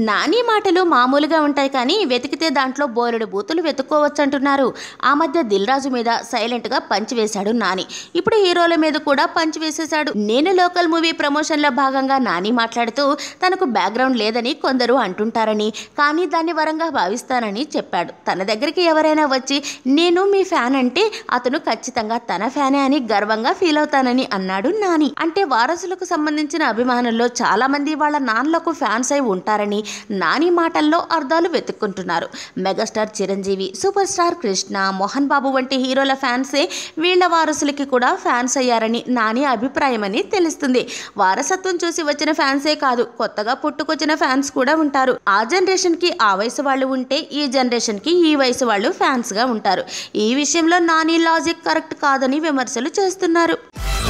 నాని మాటలు మామూలుగా ఉంటాయి కానీ వెతికితే దాంట్లో బోలెడు బూతులు వెతుక్కోవచ్చు అంటున్నారు ఆ మధ్య దిల్ రాజు మీద సైలెంట్ గా పంచి వేశాడు నాని ఇప్పుడు హీరోల మీద కూడా పంచి వేసేశాడు నేను లోకల్ మూవీ ప్రమోషన్ లో భాగంగా నాని మాట్లాడుతూ తనకు బ్యాక్గ్రౌండ్ లేదని కొందరు అంటుంటారని కానీ దాన్ని వరంగా భావిస్తానని చెప్పాడు తన దగ్గరికి ఎవరైనా వచ్చి నేను మీ ఫ్యాన్ అంటే అతను ఖచ్చితంగా తన ఫ్యానే అని గర్వంగా ఫీల్ అవుతానని అన్నాడు నాని అంటే వారసులకు సంబంధించిన అభిమానుల్లో చాలా మంది వాళ్ళ నాన్నలకు ఫ్యాన్స్ అయి ఉంటారని నాని మాటల్లో అర్థాలు వెతుక్కుంటున్నారు megastar Chiranjeevi super star Krishna Mohan Babu వంటి హీరోల ఫ్యాన్సే వీళ్ళ వారసులకి కూడా ఫ్యాన్స్ అయ్యారని నాని అభిప్రాయమని తెలుస్తుంది వారసత్వం చూసి వచ్చిన ఫ్యాన్సే కాదు కొత్తగా పుట్టుకొచ్చిన ఫ్యాన్స్ కూడా ఉంటారు ఆ జనరేషన్ కి ఆ వయసు వాళ్ళు ఉంటే ఈ జనరేషన్ కి ఈ వయసు వాళ్ళు ఫ్యాన్స్ గా ఉంటారు ఈ విషయంలో నాని లాజిక్ కరెక్ట్ కాదని విమర్శలు చేస్తున్నారు